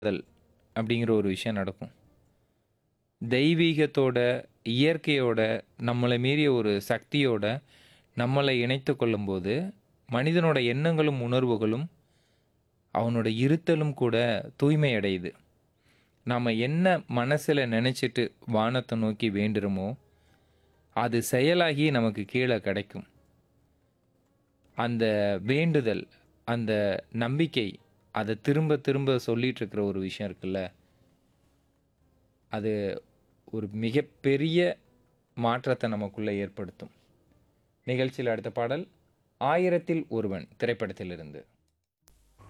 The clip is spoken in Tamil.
தல் அப்படிங்கிற ஒரு விஷயம் நடக்கும் தெய்வீகத்தோட இயற்கையோட நம்மளை மீறிய ஒரு சக்தியோட நம்மளை இணைத்து கொள்ளும்போது மனிதனோட எண்ணங்களும் உணர்வுகளும் அவனோட இருத்தலும் கூட தூய்மை அடையுது நாம் என்ன மனசில் நினச்சிட்டு வானத்தை நோக்கி வேண்டுறோமோ அது செயலாகி நமக்கு கீழே கிடைக்கும் அந்த வேண்டுதல் அந்த நம்பிக்கை அதை திரும்ப திரும்ப சொல்லிட்டு இருக்கிற ஒரு விஷயம் இருக்குல்ல அது ஒரு மிகப்பெரிய மாற்றத்தை நமக்குள்ளே ஏற்படுத்தும் நிகழ்ச்சியில் அடுத்த பாடல் ஆயிரத்தில் ஒருவன் திரைப்படத்திலிருந்து